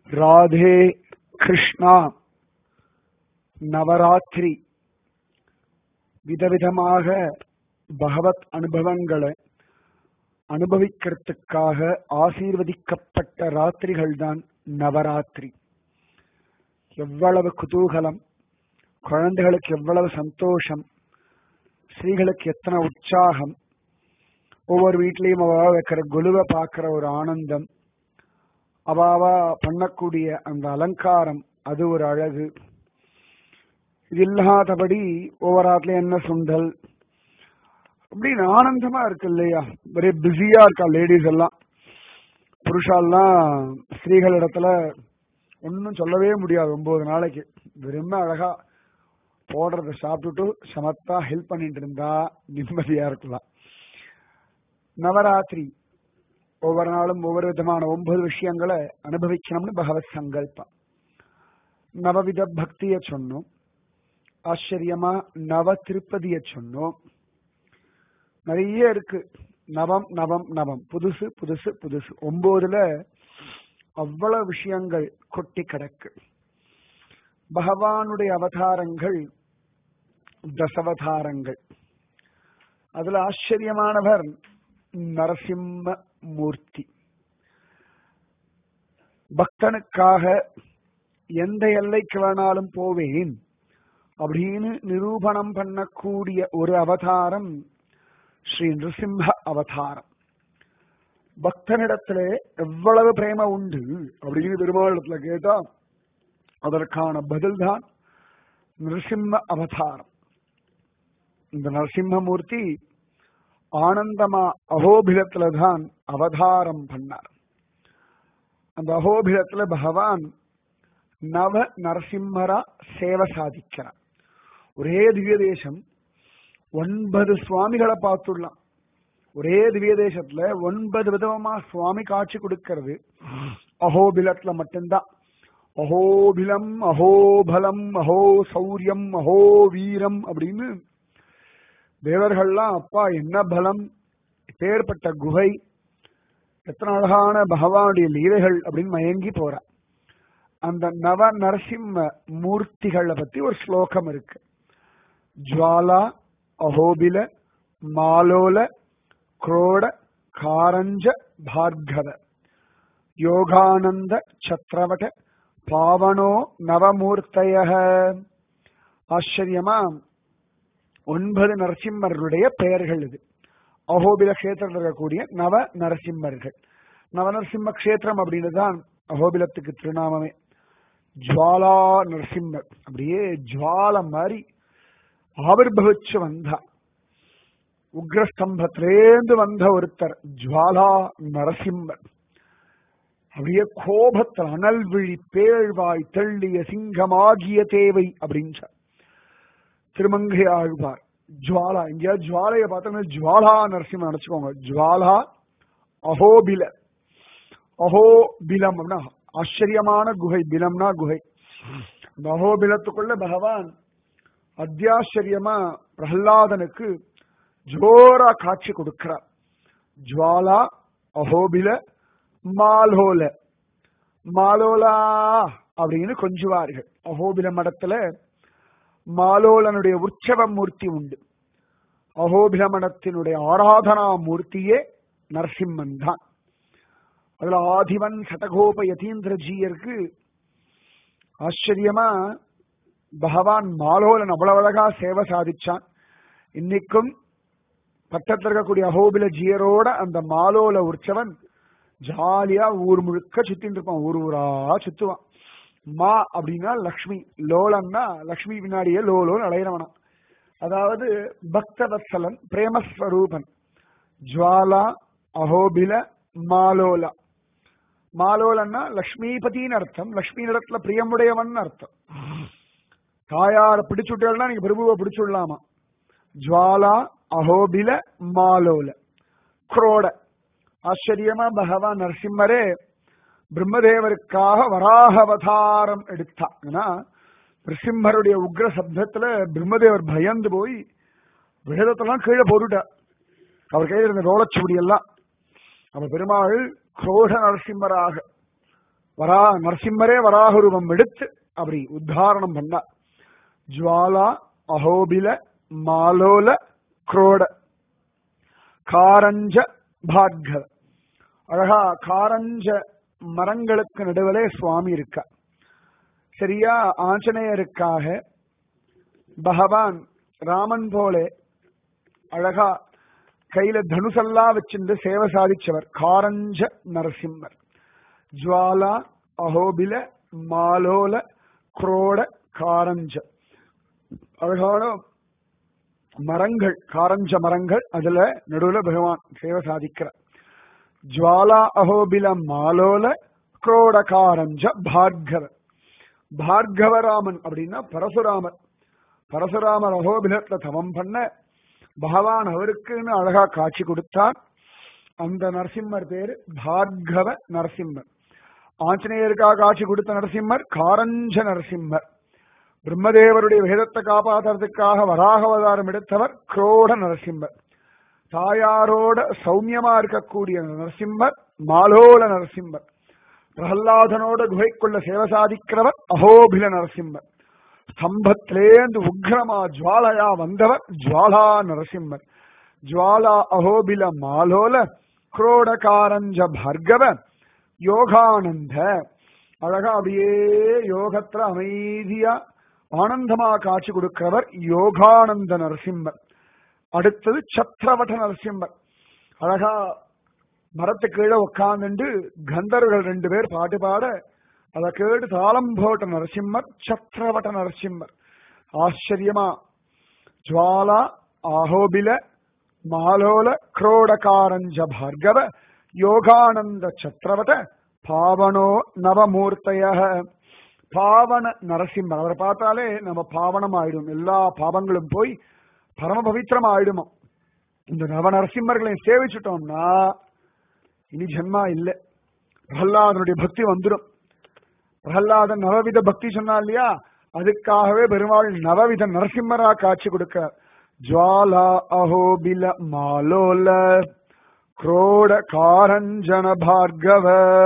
ராதே கிருஷ்ணா நவராத்திரி விதவிதமாக பகவத் அனுபவங்களை அனுபவிக்கிறதுக்காக ஆசீர்வதிக்கப்பட்ட ராத்திரிகள் தான் நவராத்திரி எவ்வளவு குதூகலம் குழந்தைகளுக்கு எவ்வளவு சந்தோஷம் ஸ்ரீகளுக்கு எத்தனை உற்சாகம் ஒவ்வொரு வீட்லயும் அவ வைக்கிற குலுவை பார்க்கிற ஒரு ஆனந்தம் அவாவா பண்ணக்கூடிய அந்த அலங்காரம் அது ஒரு அழகு இது இல்லாதபடி ஒவ்வொரு ஆட்லயும் என்ன சுண்டல் அப்படின்னு ஆனந்தமா இருக்கு இல்லையா ஒரே பிஸியா இருக்கா லேடிஸ் எல்லாம் புருஷாலாம் ஸ்திரீகள் இடத்துல ஒன்னும் சொல்லவே முடியாது ஒன்பது நாளைக்கு வெறும் அழகா போடுறத சாப்பிட்டுட்டு சமத்தா ஹெல்ப் பண்ணிட்டு இருந்தா நிம்மதியா இருக்கலாம் நவராத்திரி ஒவ்வொரு நாளும் ஒவ்வொரு விதமான ஒன்பது விஷயங்களை அனுபவிக்கணும்னு பகவத் சங்கல்பம் நவவித பக்திய சொன்னோம் ஆச்சரியமா நவ திருப்பதிய சொன்னோம் நிறைய இருக்கு நவம் நவம் நவம் புதுசு புதுசு புதுசு ஒன்பதுல அவ்வளவு விஷயங்கள் கொட்டி கிடக்கு பகவானுடைய அவதாரங்கள் தசவதாரங்கள் அதுல ஆச்சரியமானவர் நரசிம்ம மூர்த்தி பக்தனுக்காக எந்த எல்லைக்கு வேணாலும் போவேன் அப்படின்னு நிரூபணம் பண்ணக்கூடிய ஒரு அவதாரம் ஸ்ரீ நிருசிம்ம அவதாரம் பக்தனிடத்துல எவ்வளவு பிரேம உண்டு அப்படின்னு பெருமாளிடத்துல கேட்டா அதற்கான பதில்தான் நிருசிம்ம அவதாரம் இந்த நரசிம்மமூர்த்தி ஆனந்தமா அகோபிலத்துல தான் அவதாரம் பண்ணார் அந்த அகோபிலத்துல பகவான் நவ நரசிம்மரா சேவை சாதிக்கிறார் ஒரே திவ்ய தேசம் ஒன்பது சுவாமிகளை பார்த்துடலாம் ஒரே திவ்ய தேசத்துல ஒன்பது விதமா சுவாமி காட்சி கொடுக்கிறது அகோபிலத்துல மட்டும்தான் அகோபிலம் அகோபலம் அகோ சௌரியம் அகோ வீரம் அப்படின்னு தேவர்கள்லாம் அப்பா என்ன பலம் பேர்பட்ட குகை எத்தனை அழகான பகவானுடைய லீலைகள் அப்படின்னு மயங்கி போற அந்த நவ நரசிம்ம மூர்த்திகளை பத்தி ஒரு ஸ்லோகம் இருக்கு ஜுவாலா அஹோபில மாலோல குரோட காரஞ்ச பார்கவ யோகானந்த சத்ரவட பாவனோ நவமூர்த்தய ஆச்சரியமா ஒன்பது நரசிம்மர்களுடைய பெயர்கள் இது அகோபில கஷேத்திரத்தில் இருக்கக்கூடிய நவ நரசிம்மர்கள் நவ நரசிம்ம கஷேத்திரம் அப்படின்னு தான் அகோபிலத்துக்கு திருநாமமே ஜுவாலா நரசிம்மர் அப்படியே ஜுவால மாதிரி ஆவிர்வவிச்சு வந்தா உக்ரஸ்தம்பத்திலேந்து வந்த ஒருத்தர் ஜுவாலா நரசிம்மர் அப்படியே கோபத்தில் அனல் விழி பேழ்வாய் தெள்ளிய சிங்கமாகிய தேவை அப்படின்றார் திருமங்கை ஆழ்வார் ஜுவாலா இங்க ஜுவாலைய பார்த்தோம்னா ஜுவாலா நரசிம்ம நினைச்சுக்கோங்க ஜுவாலா அஹோபில அஹோபிலம் அப்படின்னா ஆச்சரியமான குகை பிலம்னா குகை அந்த அஹோபிலத்துக்குள்ள பகவான் அத்தியாச்சரியமா பிரகலாதனுக்கு ஜோரா காட்சி கொடுக்கிறார் ஜுவாலா அஹோபில மாலோல மாலோலா அப்படின்னு கொஞ்சுவார்கள் அஹோபில மடத்துல மாலோலனுடைய உற்சவ மூர்த்தி உண்டு அகோபில மடத்தினுடைய ஆராதனா மூர்த்தியே நரசிம்மன் தான் அதுல ஆதிவன் சடகோப யதீந்திரஜீயருக்கு ஆச்சரியமா பகவான் மாலோலன் அவ்வளவு அழகா சேவை சாதிச்சான் இன்னைக்கும் பக்கத்தில் இருக்கக்கூடிய அகோபில ஜீயரோட அந்த மாலோல உற்சவன் ஜாலியா ஊர் முழுக்க சுத்தின்னு இருப்பான் ஊர் ஊரா சுத்துவான் மா அப்படின்னா லக்ஷ்மி லோலன்னா லக்ஷ்மி பின்னாடியே லோலோன்னு அடையிறவனா அதாவது பக்தவத்சலன் பிரேமஸ்வரூபன் ஜுவாலா அஹோபில மாலோலா மாலோலன்னா லக்ஷ்மிபதினு அர்த்தம் லக்ஷ்மி இடத்துல பிரியமுடையவன் அர்த்தம் தாயார பிடிச்சுட்டா நீங்க பிரபுவை பிடிச்சுடலாமா ஜுவாலா அஹோபில மாலோல குரோட ஆச்சரியமா பகவான் நரசிம்மரே பிரம்மதேவருக்காக வராக அவதாரம் எடுத்தா ஏன்னா நிருசிம்மருடைய உக்ர சப்தத்துல பிரம்மதேவர் பயந்து போய் வேதத்தெல்லாம் கீழே போட்டுட்டார் அவர் கையில் இருந்த ரோலச்சுவடி எல்லாம் அவர் பெருமாள் குரோட நரசிம்மராக வரா நரசிம்மரே வராக ரூபம் எடுத்து அப்படி உத்தாரணம் பண்ணார் ஜுவாலா அஹோபில மாலோல குரோட காரஞ்ச பாட்கவ அழகா காரஞ்ச மரங்களுக்கு நடுவிலே சுவாமி இருக்கா சரியா ஆஞ்சநேயருக்காக பகவான் ராமன் போலே அழகா கையில தனுசெல்லாம் வச்சிருந்து சேவை சாதிச்சவர் காரஞ்ச நரசிம்மர் ஜுவாலா அஹோபில மாலோல குரோட காரஞ்ச அழகான மரங்கள் காரஞ்ச மரங்கள் அதுல நடுவுல பகவான் சேவை சாதிக்கிறார் ஜுவாலா அஹோபில மாலோல குரோட காரஞ்ச பார்கவ பார்கவராமன் அப்படின்னா பரசுராமர் பரசுராமர் அகோபிலத்துல தவம் பண்ண பகவான் அவருக்குன்னு அழகா காட்சி கொடுத்தார் அந்த நரசிம்மர் பேரு பார்கவ நரசிம்மர் ஆஞ்சநேயருக்காக காட்சி கொடுத்த நரசிம்மர் காரஞ்ச நரசிம்மர் பிரம்மதேவருடைய வேதத்தை காப்பாற்றுறதுக்காக வராக அவதாரம் எடுத்தவர் குரோட நரசிம்மர் தாயாரோட சௌமியமா இருக்கக்கூடிய நரசிம்மர் மாலோல நரசிம்மர் பிரகல்லாதனோட குகைக்குள்ள சேவை சாதிக்கிறவர் அகோபில நரசிம்மர் ஸ்தம்பத்திலேந்து உக்ரமா ஜுவாலையா வந்தவர் ஜுவாலா நரசிம்மர் ஜுவாலா அகோபில மாலோல குரோடகாரஞ்ச பார்கவ யோகானந்த அழகா அப்படியே யோகத்துல அமைதியா ஆனந்தமா காட்சி கொடுக்கிறவர் யோகானந்த நரசிம்மர் அடுத்தது சத்ரவட நரசிம்மர் அழகா மரத்து கீழே உட்கார்ந்துட்டு கந்தர்கள் ரெண்டு பேர் பாட்டு பாட அதை கேட்டு தாளம் போட்ட நரசிம்மர் சத்ரவட நரசிம்மர் ஆச்சரியமா ஜுவாலா ஆஹோபில மாலோல குரோடகாரஞ்ச பார்கவ யோகானந்த சத்ரவட பாவனோ நவமூர்த்தய பாவன நரசிம்மர் அவரை பார்த்தாலே நம்ம பாவனம் ஆயிடும் எல்லா பாவங்களும் போய் பரம பவித்திரம் ஆயிடுமா இந்த நவ நரசிம்மர்களை சேவிச்சுட்டோம்னா இனி ஜென்மா இல்லை பிரகல்லாதனுடைய பக்தி வந்துடும் பிரகல்லாதன் நவவித பக்தி சொன்னா இல்லையா அதுக்காகவே பெருமாள் நவவித நரசிம்மரா காட்சி கொடுக்கிறார் ஜுவாலா அஹோபில மாலோல क्रोड कारञ्जन भार्गव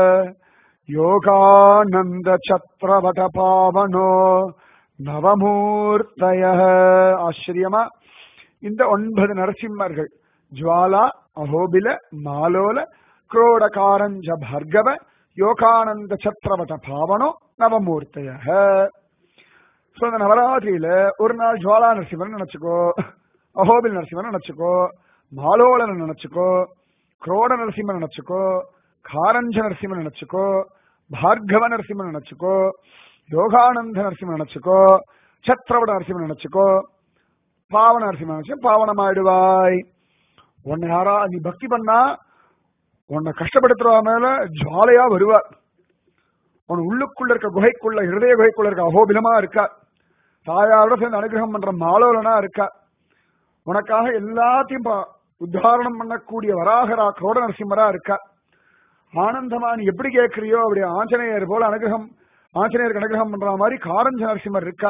योगानन्द छत्रवट पावनो நவமூர்த்தய ஆச்சரியமா இந்த ஒன்பது நரசிம்மர்கள் ஜுவாலா அஹோபில மாலோல குரோட காரஞ்ச பார்கவ யோகானந்த சத்ரவட பாவனோ நவமூர்த்தய சோ இந்த நவராத்திரியில ஒரு நாள் ஜுவாலா நரசிம்மன் நினைச்சுக்கோ அஹோபில் நரசிம்மன் நினைச்சுக்கோ மாலோலன் நினைச்சுக்கோ குரோட நரசிம்மன் நினைச்சுக்கோ காரஞ்ச நரசிம்மன் நினைச்சுக்கோ பார்கவ நரசிம்மன் நினைச்சுக்கோ யோகானந்த நரசிம்மன் நினைச்சுக்கோ சத்ரவட நரசிம்மன் நினைச்சுக்கோ பாவன நரசிம்மன் நினைச்சு பாவனமாயிடுவாய் உன்னை யாரா நீ பக்தி பண்ணா உன்னை கஷ்டப்படுத்துறவ மேல ஜாலியா வருவார் உன் உள்ளுக்குள்ள இருக்க குகைக்குள்ள ஹிருதய குகைக்குள்ள இருக்க அகோபிலமா இருக்கா தாயாரோட சேர்ந்து அனுகிரகம் பண்ற மாலோலனா இருக்கா உனக்காக எல்லாத்தையும் பா- உத்தாரணம் பண்ணக்கூடிய வராகரா கோட நரசிம்மரா இருக்கா ஆனந்தமா நீ எப்படி கேட்கிறியோ அப்படி ஆஞ்சநேயர் போல அனுகிரகம் ஆஞ்சநேயருக்கு அனுகிரகம் பண்ற மாதிரி காரஞ்ச நரசிம்மர் இருக்கா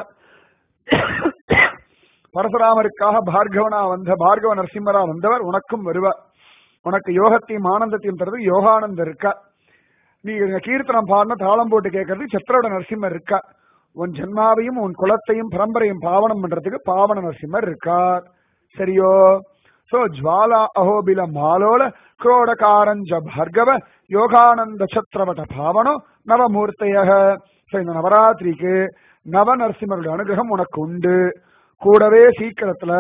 பரசுராமருக்காக பார்கவனா வந்த பார்கவ நரசிம்மரா வந்தவர் உனக்கும் வருவார் உனக்கு யோகத்தையும் ஆனந்தத்தையும் தருது யோகானந்தர் இருக்கா நீ இங்க கீர்த்தனம் பாடின தாளம் போட்டு கேட்கறது சத்திரோட நரசிம்மர் இருக்கா உன் ஜென்மாவையும் உன் குலத்தையும் பரம்பரையும் பாவனம் பண்றதுக்கு பாவன நரசிம்மர் இருக்கார் சரியோ சோ ஜுவாலா அஹோபில மாலோல குரோடகாரஞ்ச பார்கவ யோகானந்த சத்ரவட பாவனோ நவமூர்த்தய சோ இந்த நவராத்திரிக்கு நவ நரசிம்மருடைய அனுகிரகம் உனக்கு உண்டு கூடவே சீக்கிரத்துல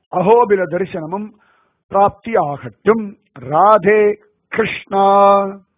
அஹோபில தரிசனமும் பிராப்தி ஆகட்டும் ராதே கிருஷ்ணா